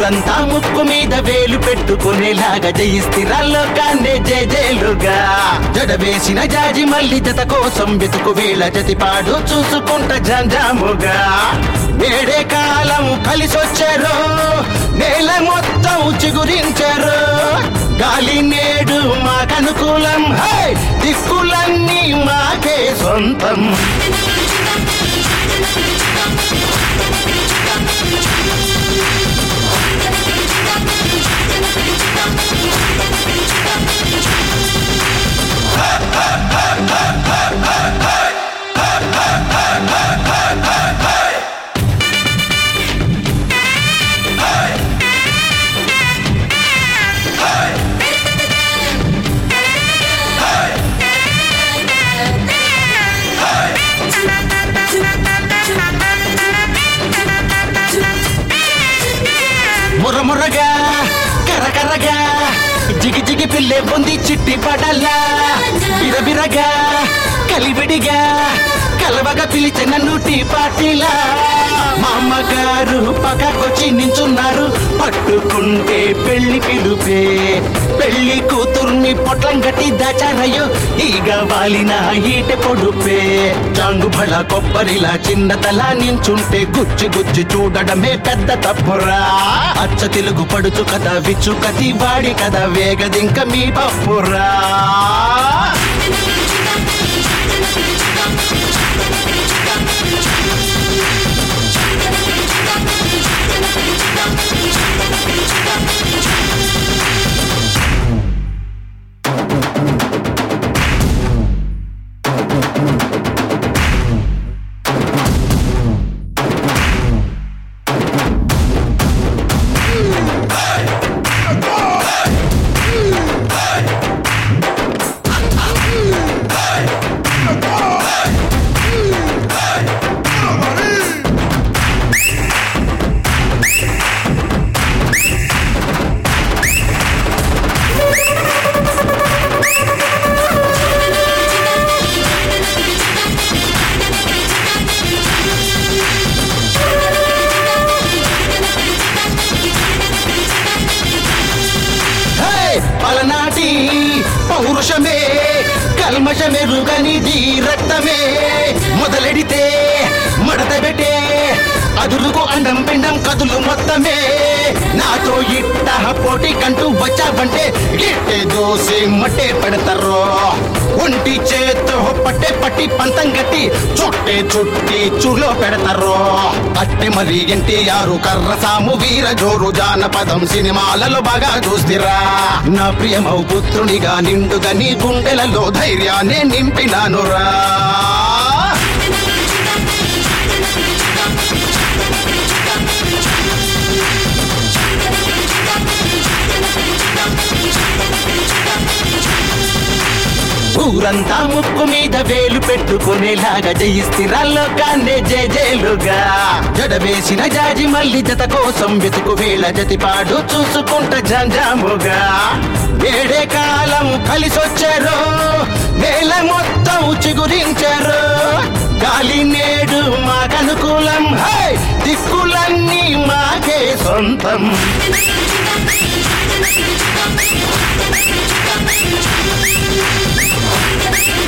ఊరంతా ముక్కు మీద వేలు పెట్టుకునేలాగా జయిస్తిరాల్లో కాండే జేజేలుగా జడ వేసిన జాజి మల్లి జత కోసం వెతుకు వేళ జతిపాడు చూసుకుంట జంజాముగా వేడే కాలం కలిసొచ్చారు నేల మొత్తం చిగురించారు గాలి నేడు మాకనుకూలం హై! దిక్కులన్నీ మాకే సొంతం మురమురగా కరకరగా జిగి జిగి పిల్లె పొంది చిట్టి పడల్లా బిరబిరగా కలివిడిగా కలవగా పిలిచిన నన్ను టీ పార్టీలా మా అమ్మగారు పక్కకొచ్చి నించున్నారు పట్టుకుంటే పెళ్లి పిలుపే పెళ్లి కూతుర్ని పొట్లం గట్టి దాచారయ్యో ఈగ వాలిన ఈట పొడుపే చాంగు బళ కొబ్బరిలా చిన్న తల నించుంటే గుచ్చి గుచ్చి చూడడమే పెద్ద తప్పురా అచ్చ తెలుగు పడుచు కథ విచ్చు కతి వాడి కథ వేగదింక మీ పప్పురా హే! పలనాటి పౌరుషమే కల్మషమెరుగనిది రక్తమే మొదలెడితే మడత పెట్టే అదురుకు అండం పిండం కదులు మొత్తమే నాతో ఇట్ట పోటీ కంటూ వచ్చావంటే గిట్టే దోసి మట్టే పెడతారు ఒంటి చేత్తో పట్టే పట్టి పంతం గట్టి చుట్టే చుట్టి చులో పెడతారు అట్టే మరి ఎన్టీఆర్ కర్రసాము వీర జోరు జానపదం సినిమాలలో బాగా చూstiరా నా ప్రియమౌ పుత్రునిగా నిండుగా నీ గుండెలలో ధైర్యాన్ని నింపినానురా ఊరంతా ముక్కు మీద వేలు పెట్టుకునేలాగా జయిస్తిరాల్లో కాండే జేజేలుగా జడ వేసిన జాజి మల్లి జత కోసం వెతుకు వేళ జతిపాడు చూసుకుంట జంజాముగా వేడే కాలం కలిసొచ్చారు నేల మొత్తం చిగురించారు గాలి నేడు మాకనుకూలం హై! దిక్కులన్నీ మాకే సొంతం Thank you.